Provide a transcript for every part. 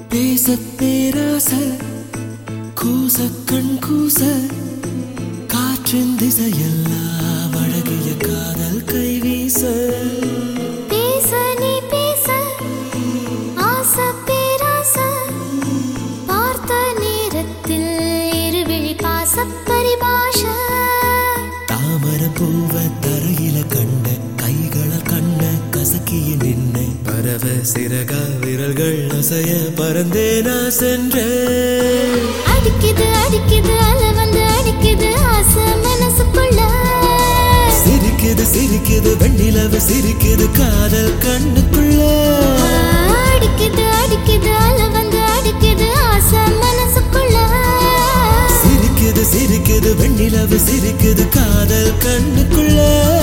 பேச பேராச கூச கண் கூச காற்றின் திசையெல்லாம் அழகிய காதல் கை வீச பேச நீ பேச ஆசை பேராச பார்த்த நேரத்தில் இருவிழி பாச பரிபாஷ தாமர பூவ தரையில கண்ட கைகளால் கண்ண கசக்கிய நின்ன பரவ சிறக விரல்கள் அசைய பறந்தே நான் சென்றேன் அடிக்குது அடிக்குது அல வந்து அடிக்குது ஆசை மனசுக்குள்ள சிரிக்குது சிரிக்குது வெண்ணிலவு சிரிக்குது காதல் கண்ணுக்குள்ள அடிக்குது அடிக்குது அல வந்து அடிக்குது ஆசை மனசுக்குள்ள சிரிக்குது சிரிக்குது வெண்ணிலவு சிரிக்குது காதல் கண்ணுக்குள்ள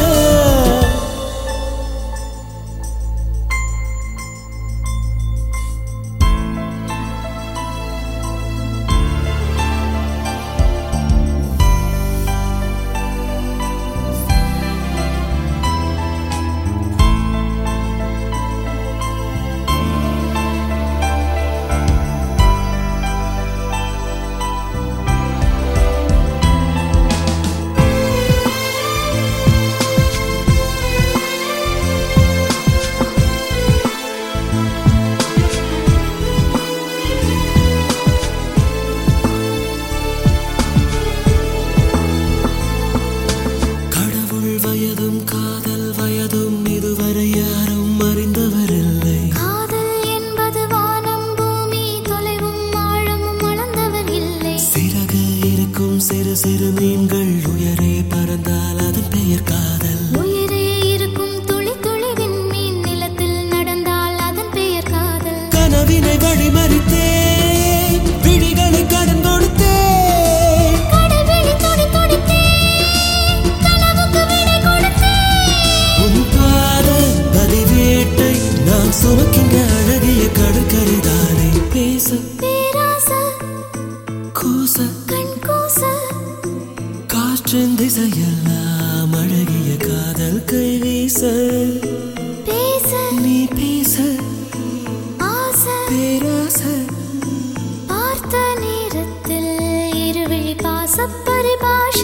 கடவுள் வயதும் காதல் வயதும் இதுவரை யாரும் அறிந்தவரில்லை காதல் என்பது வானம் பூமி தொலைவும் ஆழமும் அளந்தவர் இல்லை சிறகு இருக்கும் சிறு சிறு மீன்கள் உயரே பறந்தால் அதன் பெயர் காதல் உயிரே இருக்கும் துளி துளி விண்மீன் நிலத்தில் நடந்தால் அதன் பெயர் காதல் கனவினை வழிமறித்தேன் விழிகளை கடன் கொடுத்தேன் கடவிழி துடி துடித்தேன் கனவுக்கு விடை கொடுத்தேன் உன் பாத பதிவேட்டை நான் சுமக்கின்ற அழகிய கடற்கரைதானே பேச பேராச கூச கண் கூச காற்றின் திசையெல்லாம் அழகிய காதல் கை வீச பேச நீ பேச ஆசை பேராச பார்த்த நேரத்தில் இருவிழி பாச பரிபாஷ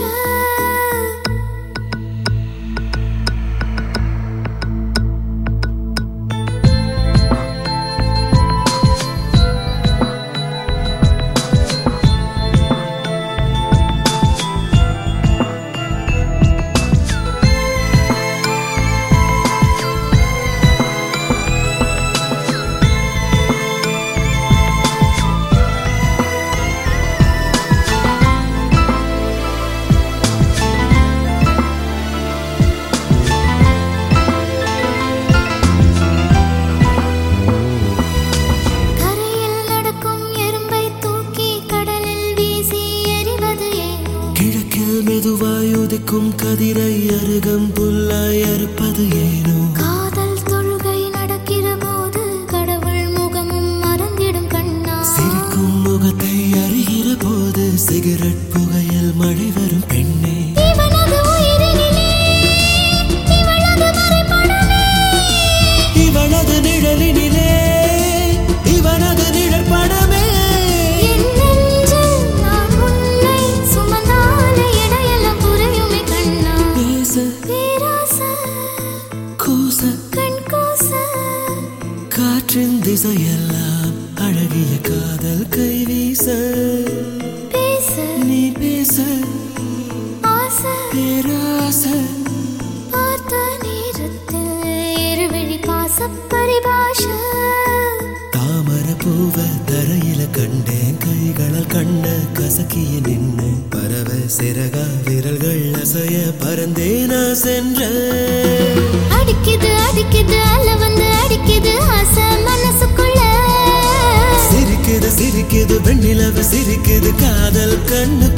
கரையில் நடக்கும் எறும்பை தூக்கி கடலில் வீசி எறிவது ஏனோ கிழக்கில் மெதுவாய் உதிக்கும் கதிரை அருகம் புல்லாய் அறுப்பது ஏனோ காதல் தொழுகை நடக்கிற போது கடவுள் முகமும் மறந்திடும் கண்ணா சிரிக்கும் முகத்தை அறிகிற போது சிகரெட் புகையில் மழை வரும் பெண்ணே இவனது உயிரினிலே இவளது மறைபடமே இவனது நிழலினிலே இவனது நிழற்படமே என் நெஞ்சில் நான் உன்னை சுமந்தாலே இடையெல்லாம் குறையுமே கண்ணா பேச பேராச கூச கண் கூச காற்றின் திசையெல்லாம் அழகிய காதல் கை வீச பேச நீ பேச ஆசை பேராச பார்த்த நேரத்தில் இருவிழி பாச பரிபாஷ தாமர பூவ தரையில கண்டேன் கைகளால் கண்ண கசக்கிய நின்னு பறவ சிறக விரல்கள் அசைய பறந்தே நான் சென்றேன் அடிக்குது அடிக்குது அல வந்து அடிக்குது ஆசை மனசுக்குள்ள சிரிக்குது சிரிக்குது வெண்ணிலவு சிரிக்குது காதல் கண்ணு